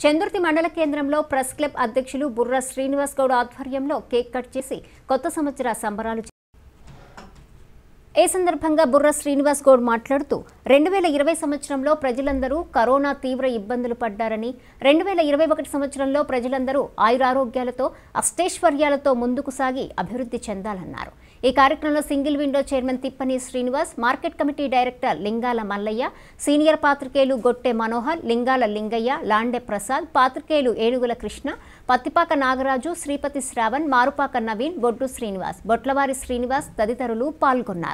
చందుర్తి మండల కేంద్రంలో press club అధ్యక్షులు బుర్ర శ్రీనివాస్ గౌడ్ ఆధ్వర్యంలో కేక్ కట్ చేసి కొత్త సంవత్సర సంబరాలు ఈ సందర్భంగా బుర్ర శ్రీనివాస్ గౌడ్ మాట్లాడుతూ రెండు వేల ఇరవై సంవత్సరంలో ప్రజలందరూ కరోనా తీవ్ర ఇబ్బందులు పడ్డారని రెండు వేల ఇరవై ఒకటి సంవత్సరంలో ప్రజలందరూ ఆయురారోగ్యాలతో అష్టైశ్వర్యాలతో ముందుకు సాగి అభివృద్ధి చెందాలన్నారు ఈ కార్యక్రమంలో single window chairman Tippani Srinivas market committee director Lingala Mallaiah senior పాత్రికేయులు గొట్టె మనోహర్ లింగాల లింగయ్య లాండె ప్రసాద్ పాత్రికేయులు ఏనుగుల కృష్ణ పత్తిపాక నాగరాజు శ్రీపతి శ్రావణ్ మారుపాక నవీన్ బొడ్డు శ్రీనివాస్ బొట్లవారి శ్రీనివాస్ తదితరులు పాల్గొన్నారు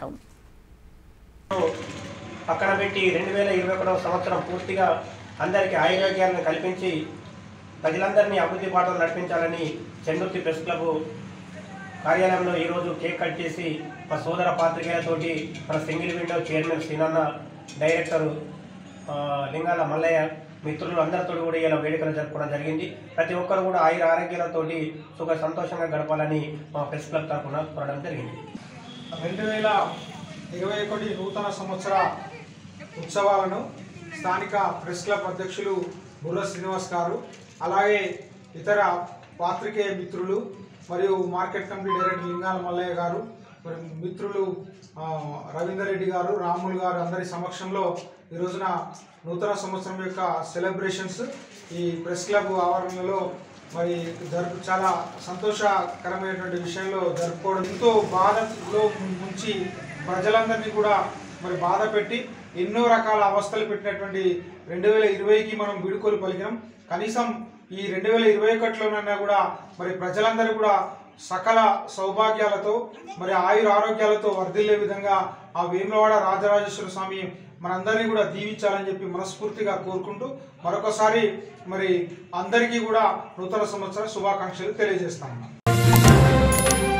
పక్కన పెట్టి రెండు వేల ఇరవై ఒకటవ సంవత్సరం పూర్తిగా అందరికీ ఆరోగ్యాలను కల్పించి ప్రజలందరినీ అభివృద్ధి బాటలు నడిపించాలని చెందుర్తి ప్రెస్ క్లబ్ కార్యాలయంలో ఈరోజు కేక్ కట్ చేసి మా సోదర పాత్రికేయులతోటి మన single window chairman Srinanna director ఆ, లింగాల మల్లయ్య మిత్రులు అందరితో కూడా ఇలా వేడుకలు జరుపుకోవడం జరిగింది ప్రతి ఒక్కరు కూడా ఆయుర ఆరోగ్యాలతోటి సుఖ సంతోషంగా గడపాలని మా ప్రెస్ క్లబ్ తరఫున కోరడం జరిగింది రెండు వేల ఇరవై ఒకటి నూతన సంవత్సర ఉత్సవాలను స్థానిక ప్రెస్ క్లబ్ అధ్యక్షులు బుర్ర శ్రీనివాస్ గారు అలాగే ఇతర పాత్రికేయ మిత్రులు మరియు market committee director Lingala Mallaiah గారు మరి మిత్రులు ఆ, రవీందర్ రెడ్డి గారు రాములు గారు అందరి సమక్షంలో ఈ రోజున నూతన సంవత్సరం యొక్క సెలబ్రేషన్స్ ఈ ప్రెస్ క్లబ్ ఆవరణలో మరి జరుపు చాలా సంతోషకరమైనటువంటి విషయంలో జరుపుకోవడం ఎంతో బాధలో ముంచి ప్రజలందరినీ కూడా మరి బాధ పెట్టి ఎన్నో రకాల అవస్థలు పెట్టినటువంటి రెండు వేల ఇరవైకి మనం విడుకోలు పలికినాం కనీసం ఈ రెండు వేల ఇరవై ఒకటిలోనైనా కూడా మరి ప్రజలందరూ కూడా సకల సౌభాగ్యాలతో మరి ఆయుర ఆరోగ్యాలతో వర్ధిల్లే విధంగా ఆ వేములవాడ రాజరాజేశ్వర స్వామి మనందరినీ కూడా దీవించాలని చెప్పి మనస్ఫూర్తిగా కోరుకుంటూ మరొకసారి మరి అందరికీ కూడా నూతన సంవత్సర శుభాకాంక్షలు తెలియజేస్తాను